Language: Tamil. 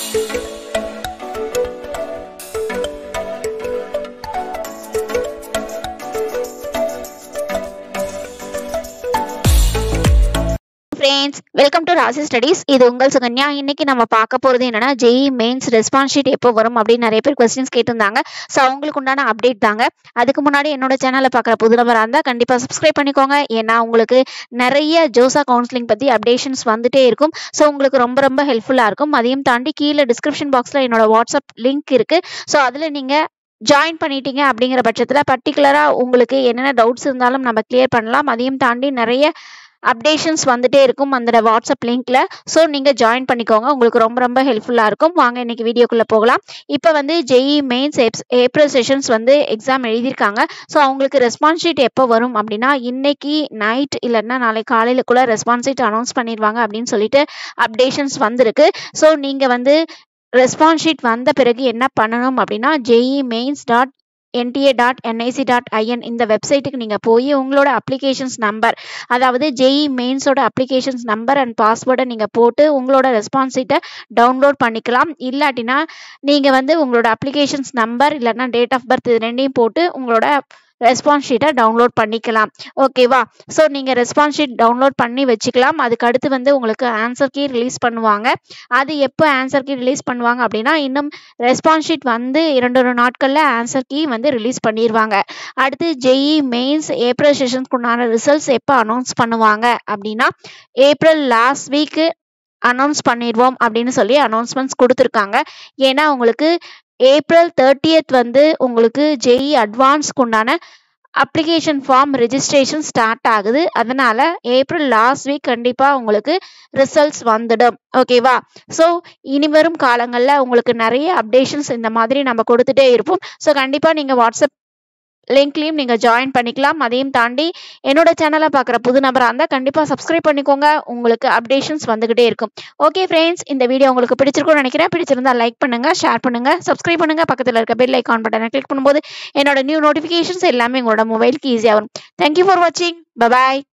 friends welcome to Rasi studies இது உங்கள் சுகன்யா இன்னைக்கு நம்ம பார்க்க போகிறது என்னன்னா ஜெய் மெயின்ஸ் ரெஸ்பான்ஸ் ஷீட் எப்போ வரும் அப்படின்னு நிறைய பேர் கொஸ்டின்ஸ் கேட்டிருந்தாங்க ஸோ அவங்களுக்கு உண்டான அப்டேட் தாங்க அதுக்கு முன்னாடி என்னோட சேனலை பார்க்குற புது நபராக இருந்தால் கண்டிப்பாக சப்ஸ்கிரைப் பண்ணிக்கோங்க ஏன்னா உங்களுக்கு நிறைய ஜோசா கவுன்சிலிங் பற்றி அப்டேஷன்ஸ் வந்துட்டே இருக்கும் ஸோ உங்களுக்கு ரொம்ப ரொம்ப ஹெல்ப்ஃபுல்லாக இருக்கும் அதையும் தாண்டி கீழே டிஸ்கிரிப்ஷன் பாக்ஸில் என்னோட வாட்ஸ்அப் லிங்க் இருக்குது ஸோ அதில் நீங்கள் ஜாயின் பண்ணிட்டீங்க அப்படிங்கிற பட்சத்தில் பர்டிகுலராக உங்களுக்கு என்னென்ன டவுட்ஸ் இருந்தாலும் நம்ம கிளியர் பண்ணலாம் அதையும் தாண்டி நிறைய அப்டேஷன்ஸ் வந்துட்டே இருக்கும் அந்த வாட்ஸ்அப் லிங்க்ல ஸோ நீங்கள் ஜாயின் பண்ணிக்கோங்க உங்களுக்கு ரொம்ப ரொம்ப ஹெல்ப்ஃபுல்லாக இருக்கும் வாங்க இன்னைக்கு வீடியோக்குள்ளே போகலாம் இப்போ வந்து ஜெஇ மெயின்ஸ் ஏப்ரல் செஷன்ஸ் வந்து எக்ஸாம் எழுதியிருக்காங்க ஸோ அவங்களுக்கு ரெஸ்பான்ஸ் ஷீட் எப்போ வரும் அப்படின்னா இன்னைக்கு நைட் இல்லைன்னா நாளை காலையிலக்குள்ள ரெஸ்பான்ஸ் ஷீட் அனௌன்ஸ் பண்ணிடுவாங்க அப்படின்னு சொல்லிட்டு அப்டேஷன்ஸ் வந்திருக்கு ஸோ நீங்கள் வந்து ரெஸ்பான்ஸ் ஷீட் வந்த பிறகு என்ன பண்ணணும் அப்படின்னா JEE mains dot NTA dot NIC dot IN இந்த வெப்சைட்டுக்கு நீங்கள் போய் உங்களோட அப்ளிகேஷன்ஸ் நம்பர் அதாவது ஜெஇ மெயின்ஸோட அப்ளிகேஷன்ஸ் நம்பர் அண்ட் பாஸ்வேர்டை நீங்கள் போட்டு உங்களோட ரெஸ்பான்ஸ் ஷீட்டை டவுன்லோட் பண்ணிக்கலாம் இல்லாட்டினா நீங்கள் வந்து உங்களோட அப்ளிகேஷன்ஸ் நம்பர் இல்லைன்னா டேட் ஆஃப் பர்த் இது ரெண்டையும் போட்டு உங்களோட ரெஸ்பான்ஸ் ஷீட்டை டவுன்லோட் பண்ணிக்கலாம் ஓகேவா ஸோ நீங்கள் ரெஸ்பான்ஸ் ஷீட் டவுன்லோட் பண்ணி வச்சுக்கலாம் அதுக்கு அடுத்து வந்து உங்களுக்கு ஆன்சர் கீ ரிலீஸ் பண்ணுவாங்க அது எப்போ ஆன்சர் கீ ரிலீஸ் பண்ணுவாங்க அப்படின்னா இன்னும் ரெஸ்பான்ஸ் ஷீட் வந்து இரண்டு ஒரு நாட்களில் ஆன்சர் கீ வந்து ரிலீஸ் பண்ணிடுவாங்க அடுத்து ஜெஇ மெயின்ஸ் ஏப்ரல் செஷன்ஸ்க்கு உண்டான ரிசல்ட்ஸ் எப்போ அனௌன்ஸ் பண்ணுவாங்க அப்படின்னா ஏப்ரல் லாஸ்ட் வீக்கு அனௌன்ஸ் பண்ணிடுவோம் அப்படின்னு சொல்லி அனௌன்ஸ்மெண்ட்ஸ் கொடுத்துருக்காங்க ஏன்னா உங்களுக்கு ஏப்ரல் தேர்ட்டியத் வந்து உங்களுக்கு ஜெஇ அட்வான்ஸ்க்கு உண்டான அப்ளிகேஷன் ஃபார்ம் ரெஜிஸ்ட்ரேஷன் ஸ்டார்ட் ஆகுது அதனால ஏப்ரல் லாஸ்ட் வீக் கண்டிப்பாக உங்களுக்கு ரிசல்ட்ஸ் வந்துடும் ஓகேவா ஸோ இனி வரும் காலங்களில் உங்களுக்கு நிறைய அப்டேஷன்ஸ் இந்த மாதிரி நம்ம கொடுத்துட்டே இருப்போம் ஸோ கண்டிப்பாக நீங்கள் வாட்ஸ்அப் லிங்க்லேயும் நீங்கள் ஜாயின் பண்ணிக்கலாம் அதையும் தாண்டி என்னோட சேனலை பார்க்குற புது நபராக இருந்தால் கண்டிப்பாக சப்ஸ்கிரைப் பண்ணிக்கோங்க உங்களுக்கு அப்டேஷன்ஸ் வந்துகிட்டே இருக்கும் ஓகே ஃப்ரெண்ட்ஸ் இந்த வீடியோ உங்களுக்கு பிடிச்சிருக்கும்னு நினைக்கிறேன் பிடிச்சிருந்தா லைக் பண்ணுங்கள் ஷேர் பண்ணுங்கள் சப்ஸ்கிரைப் பண்ணுங்கள் பக்கத்தில் இருக்க பெல் ஐக்கான் பட்டனை கிளிக் பண்ணும்போது என்னோட நியூ நோட்டிஃபிகேஷன்ஸ் எல்லாமே உங்களோட மொபைலுக்கு ஈஸியாக வரும் தேங்க்யூ ஃபார் வாட்சிங் பபாய்